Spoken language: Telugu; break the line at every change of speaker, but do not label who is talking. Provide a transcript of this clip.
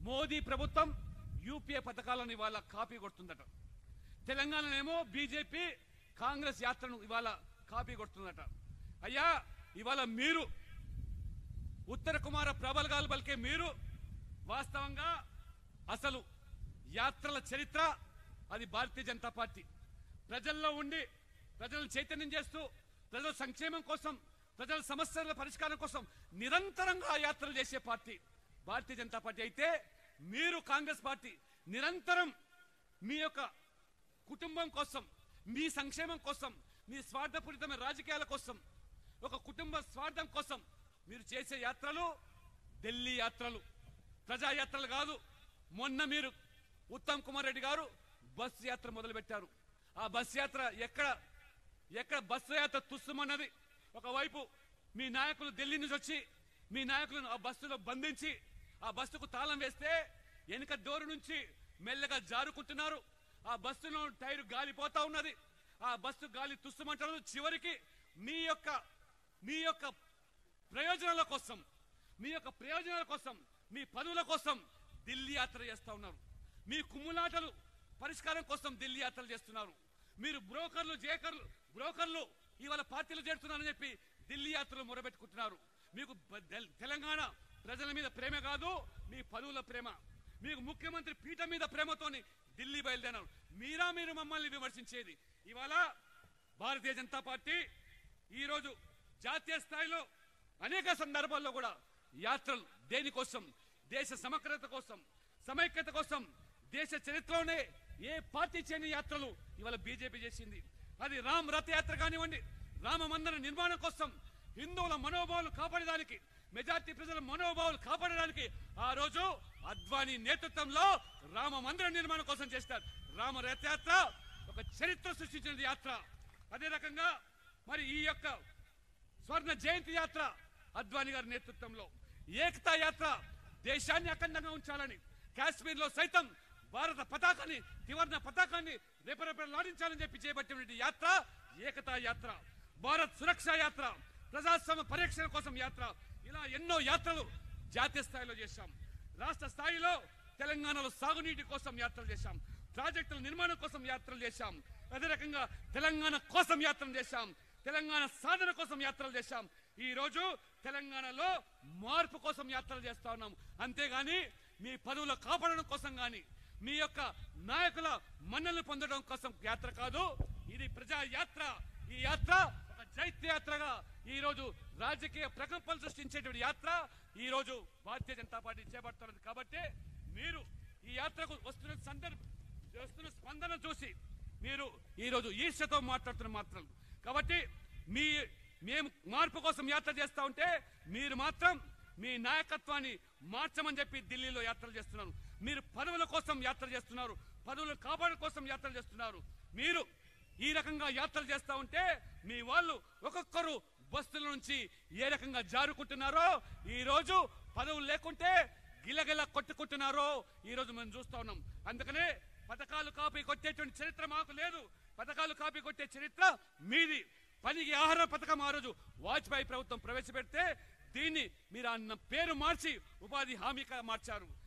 మోదీ ప్రభుత్వం యూపీఏ పథకాలను ఇవాళ కాపీ కొడుతుందట తెలంగాణనేమో బీజేపీ కాంగ్రెస్ యాత్రను ఇవాళ కాపీ కొడుతుందట అయ్యా ఇవాళ మీరు ఉత్తర కుమార ప్రబలగాలు పలికే మీరు వాస్తవంగా అసలు యాత్రల చరిత్ర అది భారతీయ జనతా పార్టీ ప్రజల్లో ఉండి ప్రజలను చైతన్యం చేస్తూ ప్రజల సంక్షేమం కోసం ప్రజల సమస్యల పరిష్కారం కోసం నిరంతరంగా యాత్రలు చేసే పార్టీ భారతీయ జనతా పార్టీ అయితే మీరు కాంగ్రెస్ పార్టీ నిరంతరం మీ యొక్క కుటుంబం కోసం మీ సంక్షేమం కోసం మీ స్వార్థపూరితమైన రాజకీయాల కోసం ఒక కుటుంబ స్వార్థం కోసం మీరు చేసే యాత్రలు ఢిల్లీ యాత్రలు ప్రజా యాత్రలు కాదు మొన్న మీరు ఉత్తమ్ కుమార్ రెడ్డి గారు బస్సు యాత్ర మొదలుపెట్టారు ఆ బస్సు యాత్ర ఎక్కడ ఎక్కడ బస్సు యాత్ర తుస్సుమన్నది ఒకవైపు మీ నాయకులు ఢిల్లీ నుంచి వచ్చి మీ నాయకులను ఆ బస్సులో బంధించి ఆ బస్సుకు తాళం వేస్తే వెనుక డోరు నుంచి మెల్లగా జారుకుంటున్నారు ఆ బస్సులో టైరు గాలిపోతా ఉన్నది ఆ బస్సు గాలి తుస్సుమంటారు చివరికి మీ యొక్క మీ యొక్క ప్రయోజనాల కోసం మీ యొక్క ప్రయోజనాల కోసం మీ పదవుల కోసం ఢిల్లీ యాత్ర చేస్తా ఉన్నారు మీ కుమ్ములాటలు పరిష్కారం కోసం ఢిల్లీ యాత్రలు చేస్తున్నారు మీరు బ్రోకర్లు జేకర్లు బ్రోకర్లు ఇవాళ పార్టీలు చేరుతున్నారని చెప్పి ఢిల్లీ యాత్రలు మొరబెట్టుకుంటున్నారు మీకు బ- తెల్- తెలంగాణ ప్రజల మీద ప్రేమ కాదు మీ పదవుల ప్రేమ మీకు ముఖ్యమంత్రి పీఠం మీద ప్రేమతోని ఢిల్లీ బయలుదేరారు మీరా మీరు మమ్మల్ని విమర్శించేది ఇవాళ భారతీయ జనతా పార్టీ ఈ రోజు జాతీయ స్థాయిలో అనేక సందర్భాల్లో కూడా యాత్రలు దేనికోసం దేశ సమగ్రత కోసం సమైక్యత కోసం దేశ చరిత్రలోనే ఏ పార్టీ చేయని యాత్రలు ఇవాళ బీజేపీ చేసింది అది రామ్ రథయాత్ర కానివ్వండి రామ మందిర నిర్మాణం కోసం హిందువుల మనోభావాలు కాపాడడానికి మెజార్టీ ప్రజల మనోభావాలు కాపాడడానికి ఆ రోజు అద్వానీ నేతృత్వంలో రామ మందిర నిర్మాణం కోసం చేస్తారు రామ రథయాత్ర ఒక చరిత్ర సృష్టించిన యాత్ర అదే రకంగా మరి ఈ యొక్క స్వర్ణ జయంతి యాత్ర అద్వానీ గారి నేతృత్వంలో ఏకతా యాత్ర దేశాన్ని అఖండంగా ఉంచాలని కాశ్మీర్ లో సైతం భారత పతాకాన్ని త్రివర్ణ పతాకాన్ని రెపరెపలాడించాలని చెప్పి చేపట్టిన యాత్ర ఏకతా యాత్ర భారత్ సురక్ష యాత్ర ప్రజాస్వామ్య పరిరక్షణ కోసం యాత్ర ఇలా ఎన్నో యాత్రలు జాతీయ స్థాయిలో చేశాం రాష్ట్ర స్థాయిలో తెలంగాణలో సాగునీటి కోసం యాత్రలు చేశాం ప్రాజెక్టుల నిర్మాణం కోసం యాత్రలు చేశాం అదే రకంగా తెలంగాణ కోసం యాత్రలు చేశాం తెలంగాణ సాధన కోసం యాత్రలు చేశాం ఈ రోజు తెలంగాణలో మార్పు కోసం యాత్రలు చేస్తా ఉన్నాం అంతేగాని మీ పదవుల కాపాడడం కోసం గాని మీ యొక్క నాయకుల మన్నలు పొందడం కోసం యాత్ర కాదు ఇది ప్రజా యాత్ర ఈ యాత్ర ఒక చైత్య యాత్రగా ఈ రోజు రాజకీయ ప్రకంపనలు సృష్టించేటువంటి యాత్ర ఈ రోజు భారతీయ జనతా పార్టీ చేపడుతున్నది కాబట్టి మీరు ఈ యాత్రకు వస్తున్న సందర్భ వస్తున్న స్పందన చూసి మీరు ఈ రోజు ఈర్ష్యతో మాట్లాడుతున్న మాత్రం కాబట్టి మీ మేము మార్పు కోసం యాత్ర చేస్తా ఉంటే మీరు మాత్రం మీ నాయకత్వాన్ని మార్చమని చెప్పి ఢిల్లీలో యాత్రలు చేస్తున్నారు మీరు పదవుల కోసం యాత్ర చేస్తున్నారు పదవులు కాపాడడం కోసం యాత్రలు చేస్తున్నారు మీరు ఈ రకంగా యాత్రలు చేస్తా ఉంటే మీ వాళ్ళు ఒక్కొక్కరు బస్సుల నుంచి ఏ రకంగా జారుకుంటున్నారో ఈ రోజు పదవులు లేకుంటే గిలగిల కొట్టుకుంటున్నారో ఈ రోజు మనం చూస్తా ఉన్నాం అందుకనే పథకాలు కాపీ కొట్టేటువంటి చరిత్ర మాకు లేదు పథకాలు కాపీ కొట్టే చరిత్ర మీది పనికి ఆహార పథకం ఆ రోజు వాజ్పేయి ప్రభుత్వం ప్రవేశపెడితే దీన్ని మీరు అన్న పేరు మార్చి ఉపాధి హామీగా మార్చారు